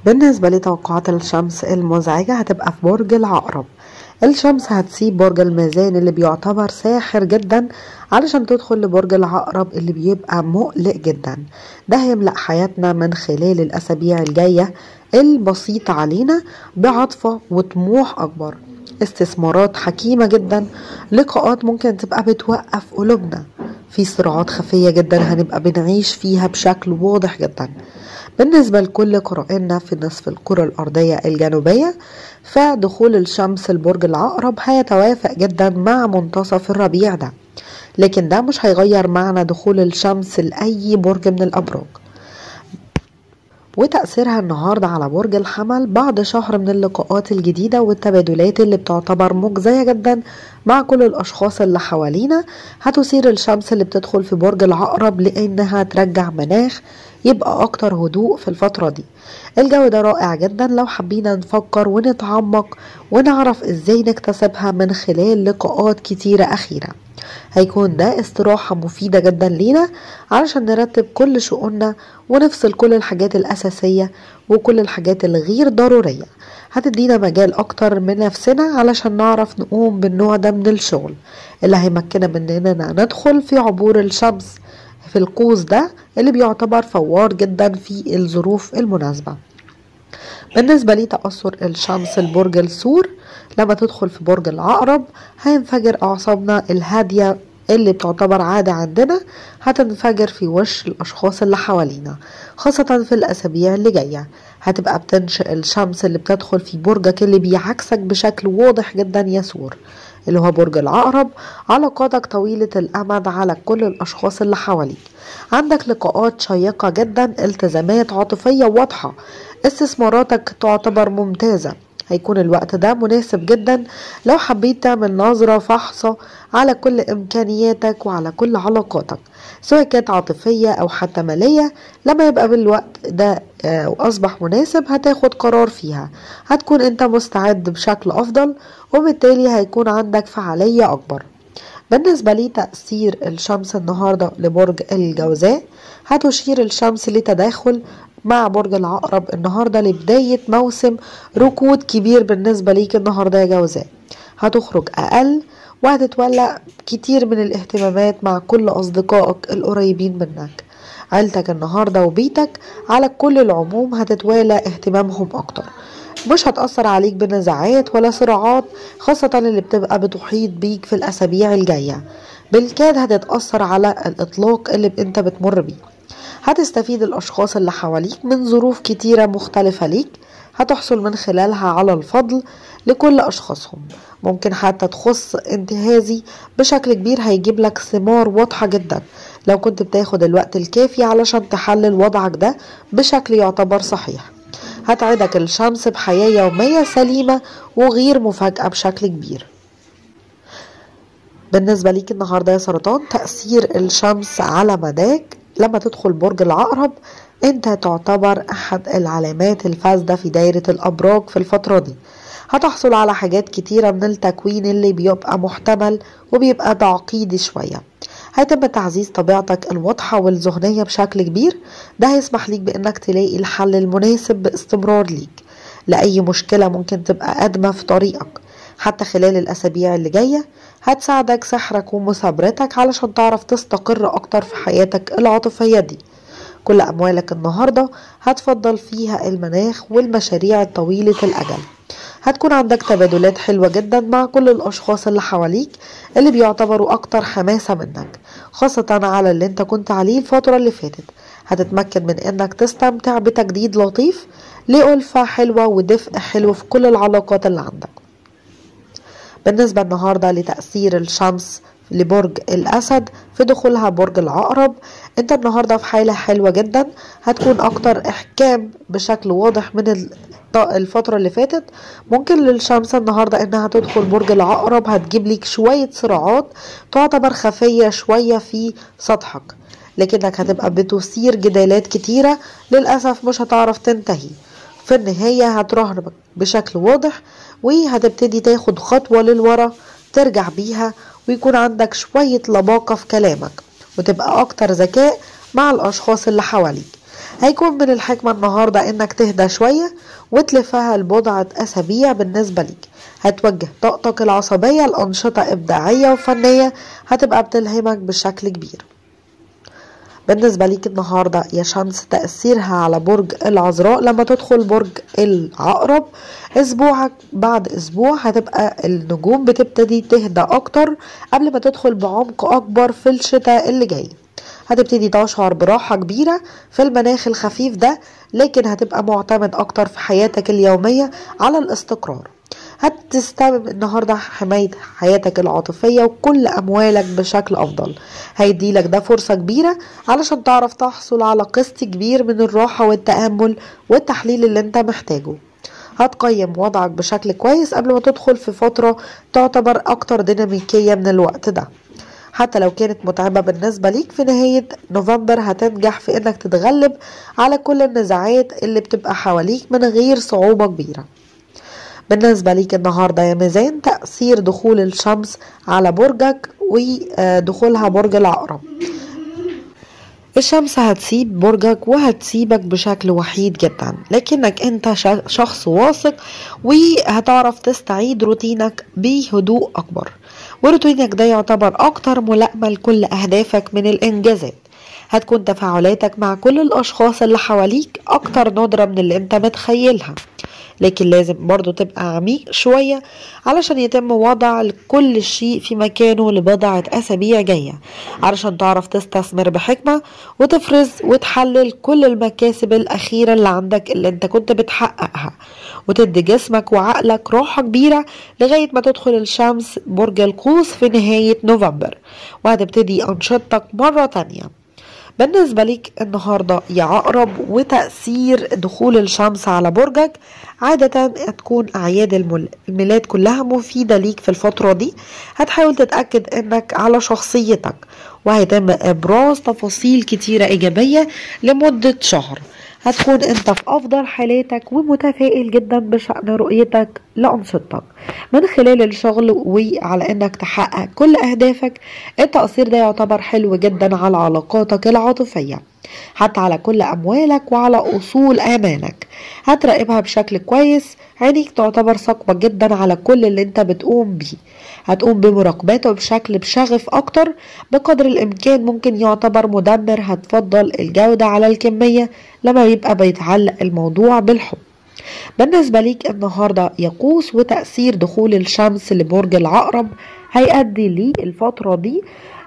بالنسبة لتوقعات الشمس المزعجة هتبقى في برج العقرب الشمس هتسيب برج الميزان اللي بيعتبر ساحر جدا علشان تدخل لبرج العقرب اللي بيبقى مقلق جدا ده هيملأ حياتنا من خلال الأسابيع الجاية البسيطة علينا بعاطفة وطموح أكبر استثمارات حكيمة جدا لقاءات ممكن تبقى بتوقف قلوبنا في صراعات خفية جدا هنبقى بنعيش فيها بشكل واضح جدا بالنسبة لكل قرائنا في نصف الكرة الأرضية الجنوبية فدخول الشمس لبرج العقرب هيتوافق جدا مع منتصف الربيع ده لكن ده مش هيغير معنى دخول الشمس لأي برج من الأبراج وتأثيرها النهاردة على برج الحمل بعد شهر من اللقاءات الجديدة والتبادلات اللي بتعتبر مجزية جدا مع كل الأشخاص اللي حوالينا هتثير الشمس اللي بتدخل في برج العقرب لأنها ترجع مناخ يبقى أكتر هدوء في الفترة دي الجو ده رائع جدا لو حبينا نفكر ونتعمق ونعرف ازاي نكتسبها من خلال لقاءات كتيرة أخيرة هيكون ده استراحة مفيدة جدا لينا علشان نرتب كل شؤوننا ونفصل كل الحاجات الأساسية وكل الحاجات الغير ضرورية هتدينا مجال أكتر من نفسنا علشان نعرف نقوم بالنوع ده من الشغل اللي هيمكننا من إننا ندخل في عبور الشمس في القوس ده اللي بيعتبر فوار جدا في الظروف المناسبة بالنسبة لي تأثر الشمس البرج الثور لما تدخل في برج العقرب هينفجر أعصابنا الهادية اللي بتعتبر عادة عندنا هتنفجر في وش الأشخاص اللي حوالينا خاصة في الأسابيع اللي جاية هتبقى بتنشئ الشمس اللي بتدخل في برجك اللي بيعكسك بشكل واضح جدا يسور اللي هو برج العقرب علاقاتك طويلة الأمد على كل الأشخاص اللي حواليك عندك لقاءات شيقة جدا التزامات عاطفية واضحة استثماراتك تعتبر ممتازة هيكون الوقت ده مناسب جدا لو حبيت تعمل نظرة فحصة على كل إمكانياتك وعلى كل علاقاتك سواء كانت عاطفية أو حتى مالية لما يبقى بالوقت ده وأصبح مناسب هتاخد قرار فيها هتكون أنت مستعد بشكل أفضل وبالتالي هيكون عندك فعالية أكبر بالنسبة لي تأثير الشمس النهاردة لبرج الجوزاء هتشير الشمس لتداخل مع برج العقرب النهارده لبداية موسم ركود كبير بالنسبة ليك النهارده يا جوزاء هتخرج أقل وهتتولى كتير من الاهتمامات مع كل أصدقائك القريبين منك عيلتك النهارده وبيتك على كل العموم هتتوالى اهتمامهم أكتر مش هتأثر عليك بنزاعات ولا صراعات خاصة اللي بتبقى بتحيط بيك في الأسابيع الجاية بالكاد هتتأثر على الإطلاق اللي انت بتمر بيه هتستفيد الأشخاص اللي حواليك من ظروف كتيرة مختلفة ليك هتحصل من خلالها على الفضل لكل أشخاصهم ممكن حتى تخص انتهازي بشكل كبير هيجيب لك ثمار واضحة جدا لو كنت بتاخد الوقت الكافي علشان تحلل وضعك ده بشكل يعتبر صحيح هتعدك الشمس بحياة يومية سليمة وغير مفاجأة بشكل كبير بالنسبة ليك النهاردة يا سرطان تأثير الشمس على مداك لما تدخل برج العقرب انت تعتبر احد العلامات الفاسدة في دايرة الابراج في الفترة دي هتحصل على حاجات كتيرة من التكوين اللي بيبقى محتمل وبيبقى تعقيدي شوية هيتم تعزيز طبيعتك الواضحة والذهنية بشكل كبير ده هيسمح ليك بانك تلاقي الحل المناسب باستمرار ليك لأي مشكلة ممكن تبقى قادمة في طريقك حتى خلال الأسابيع اللي جاية هتساعدك سحرك ومثابرتك علشان تعرف تستقر أكتر في حياتك العاطفية دي كل أموالك النهاردة هتفضل فيها المناخ والمشاريع الطويلة الأجل هتكون عندك تبادلات حلوة جدا مع كل الأشخاص اللي حواليك اللي بيعتبروا أكتر حماسة منك خاصة على اللي انت كنت عليه الفترة اللي فاتت هتتمكن من انك تستمتع بتجديد لطيف لألفة حلوة ودفء حلو في كل العلاقات اللي عندك بالنسبة النهاردة لتأثير الشمس لبرج الأسد في دخولها برج العقرب انت النهاردة في حالة حلوة جدا هتكون أكتر إحكام بشكل واضح من الفترة اللي فاتت ممكن للشمس النهاردة انها تدخل برج العقرب هتجيب لك شوية صراعات تعتبر خفية شوية في سطحك لكنك هتبقى بتثير جدالات كتيرة للأسف مش هتعرف تنتهي في النهاية هتراهنك بشكل واضح وهتبتدي تاخد خطوة للورا ترجع بيها ويكون عندك شوية لباقة في كلامك وتبقى أكتر ذكاء مع الأشخاص اللي حواليك هيكون من الحكمة النهاردة انك تهدى شوية وتلفها لبضعة اسابيع بالنسبة ليك هتوجه طاقتك العصبية لأنشطة إبداعية وفنية هتبقى بتلهمك بشكل كبير بالنسبة ليك النهاردة يا شمس تأثيرها على برج العذراء لما تدخل برج العقرب أسبوعك بعد أسبوع هتبقى النجوم بتبتدي تهدى أكتر قبل ما تدخل بعمق أكبر في الشتاء اللي جاي هتبتدي تشعر براحة كبيرة في المناخ الخفيف ده لكن هتبقى معتمد أكتر في حياتك اليومية على الاستقرار هتستخدم النهاردة حماية حياتك العاطفية وكل أموالك بشكل أفضل هيديلك ده فرصة كبيرة علشان تعرف تحصل على قسط كبير من الراحة والتأمل والتحليل اللي انت محتاجه هتقيم وضعك بشكل كويس قبل ما تدخل في فترة تعتبر أكتر ديناميكية من الوقت ده حتى لو كانت متعبة بالنسبة ليك في نهاية نوفمبر هتنجح في انك تتغلب على كل النزاعات اللي بتبقى حواليك من غير صعوبة كبيرة بالنسبة ليك النهاردة يا ميزان تأثير دخول الشمس على برجك ودخولها برج العقرب الشمس هتسيب برجك وهتسيبك بشكل وحيد جدا لكنك انت شخص واثق وهتعرف تستعيد روتينك بهدوء اكبر وروتينك ده يعتبر اكتر ملائمة لكل اهدافك من الانجازات هتكون تفاعلاتك مع كل الاشخاص اللي حواليك اكتر ندرة من اللي انت متخيلها لكن لازم برضو تبقى عميق شوية علشان يتم وضع كل شيء في مكانه لبضعة أسابيع جاية علشان تعرف تستثمر بحكمة وتفرز وتحلل كل المكاسب الأخيرة اللي عندك اللي انت كنت بتحققها وتدي جسمك وعقلك راحة كبيرة لغاية ما تدخل الشمس برج القوس في نهاية نوفمبر وهتبتدي أنشطتك مرة تانية بالنسبة ليك النهاردة يا عقرب وتأثير دخول الشمس على برجك عادة هتكون أعياد الميلاد كلها مفيدة ليك في الفترة دي هتحاول تتأكد انك على شخصيتك وهيتم إبراز تفاصيل كتيرة إيجابية لمدة شهر هتكون انت في افضل حالاتك ومتفائل جدا بشأن رؤيتك لأنشطتك من خلال الشغل وعلى انك تحقق كل اهدافك التأثير ده يعتبر حلو جدا على علاقاتك العاطفية حتى على كل أموالك وعلى أصول آمالك هتراقبها بشكل كويس عينيك تعتبر ثقبة جدا على كل اللي انت بتقوم بيه هتقوم بمراقبته بشكل بشغف أكتر بقدر الإمكان ممكن يعتبر مدمر هتفضل الجودة على الكمية لما يبقى بيتعلق الموضوع بالحب بالنسبة ليك النهاردة يقوس وتأثير دخول الشمس لبرج العقرب هيأدي لي الفترة دي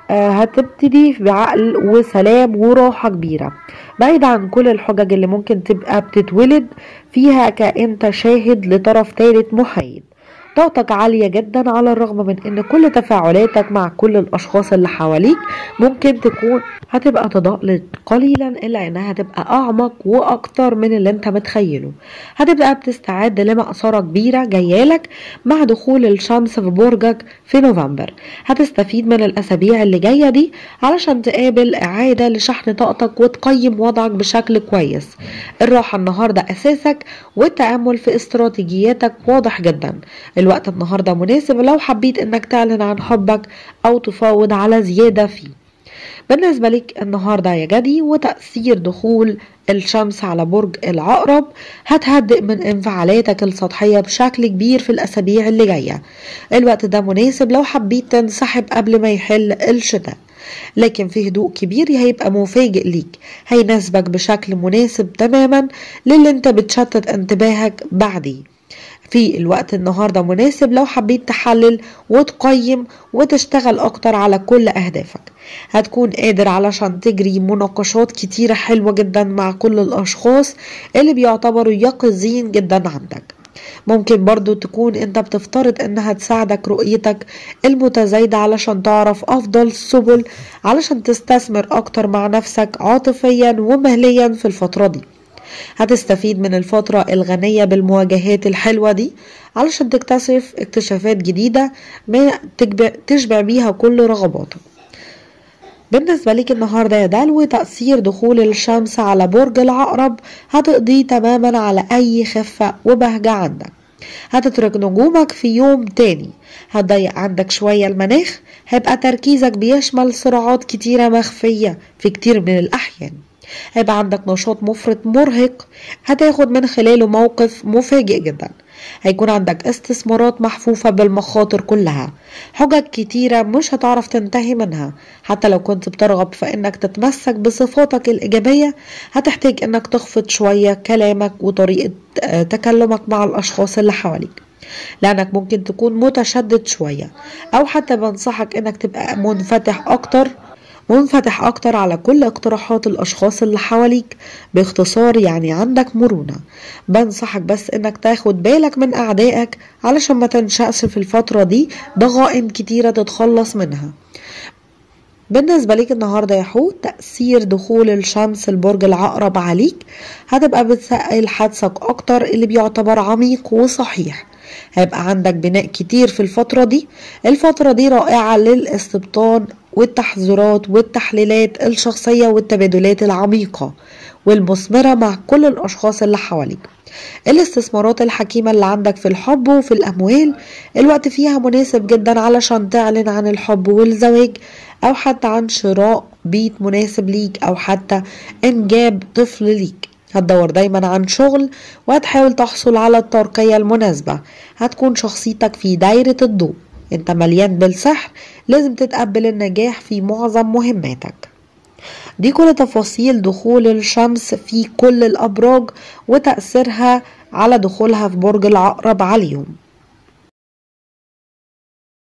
هتبتدي بعقل وسلام وراحة كبيرة بعيد عن كل الحجج اللي ممكن تبقى بتتولد فيها كأنت شاهد لطرف ثالث محايد طاقتك عالية جدا على الرغم من ان كل تفاعلاتك مع كل الاشخاص اللي حواليك ممكن تكون هتبقى تضاءلت قليلا الا انها هتبقى اعمق واكتر من اللي انت متخيله هتبقى بتستعد لمأسرة كبيرة جايالك مع دخول الشمس في برجك في نوفمبر هتستفيد من الاسابيع اللي جاية دي علشان تقابل اعادة لشحن طاقتك وتقيم وضعك بشكل كويس الراحة النهاردة اساسك والتأمل في استراتيجياتك واضح جدا الوقت النهارده مناسب لو حبيت انك تعلن عن حبك او تفاوض على زياده فيه بالنسبة لك النهاردة يا جدي وتأثير دخول الشمس على برج العقرب هتهدئ من انفعالاتك السطحية بشكل كبير في الأسابيع اللي جاية الوقت ده مناسب لو حبيت تنسحب قبل ما يحل الشتاء لكن في هدوء كبير هيبقى مفاجئ ليك هيناسبك بشكل مناسب تماما للي انت بتشتت انتباهك بعديه في الوقت النهاردة مناسب لو حبيت تحلل وتقيم وتشتغل أكتر على كل أهدافك هتكون قادر علشان تجري مناقشات كتيرة حلوة جدا مع كل الأشخاص اللي بيعتبروا يقظين جدا عندك ممكن برضو تكون انت بتفترض انها تساعدك رؤيتك المتزايدة علشان تعرف افضل السبل علشان تستثمر اكتر مع نفسك عاطفيا ومهليا في الفترة دي هتستفيد من الفترة الغنية بالمواجهات الحلوة دي علشان تكتشف اكتشافات جديدة ما تشبع بيها كل رغباتك بالنسبة ليك النهاردة يا دلو تأثير دخول الشمس على برج العقرب هتقضي تماما على أي خفة وبهجة عندك هتترك نجومك في يوم تاني هتضيق عندك شوية المناخ هيبقى تركيزك بيشمل صراعات كتيرة مخفية في كتير من الأحيان هيبقى عندك نشاط مفرط مرهق هتاخد من خلاله موقف مفاجئ جدا هيكون عندك استثمارات محفوفة بالمخاطر كلها حجج كتيرة مش هتعرف تنتهي منها حتى لو كنت بترغب في انك تتمسك بصفاتك الإيجابية هتحتاج انك تخفض شوية كلامك وطريقة تكلمك مع الأشخاص اللي حواليك لأنك ممكن تكون متشدد شوية أو حتى بنصحك انك تبقى منفتح أكتر منفتح أكتر على كل اقتراحات الأشخاص اللي حواليك باختصار يعني عندك مرونة بنصحك بس إنك تاخد بالك من أعدائك علشان ما تنشأش في الفترة دي ضغائن كتيرة تتخلص منها بالنسبة ليك النهاردة يا حوت تأثير دخول الشمس البرج العقرب عليك هتبقى بتسأل حدسك أكتر اللي بيعتبر عميق وصحيح هيبقى عندك بناء كتير في الفترة دي الفترة دي رائعة للاستبطان والتحذيرات والتحليلات الشخصية والتبادلات العميقة والمثمرة مع كل الأشخاص اللي حواليك الاستثمارات الحكيمة اللي عندك في الحب وفي الأموال الوقت فيها مناسب جدا علشان تعلن عن الحب والزواج أو حتى عن شراء بيت مناسب ليك أو حتى إنجاب طفل ليك هتدور دايما عن شغل وهتحاول تحصل على الترقية المناسبة هتكون شخصيتك في دايرة الضوء انت مليان بالسحر لازم تتقبل النجاح في معظم مهماتك دي كل تفاصيل دخول الشمس في كل الأبراج وتأثيرها على دخولها في برج العقرب على اليوم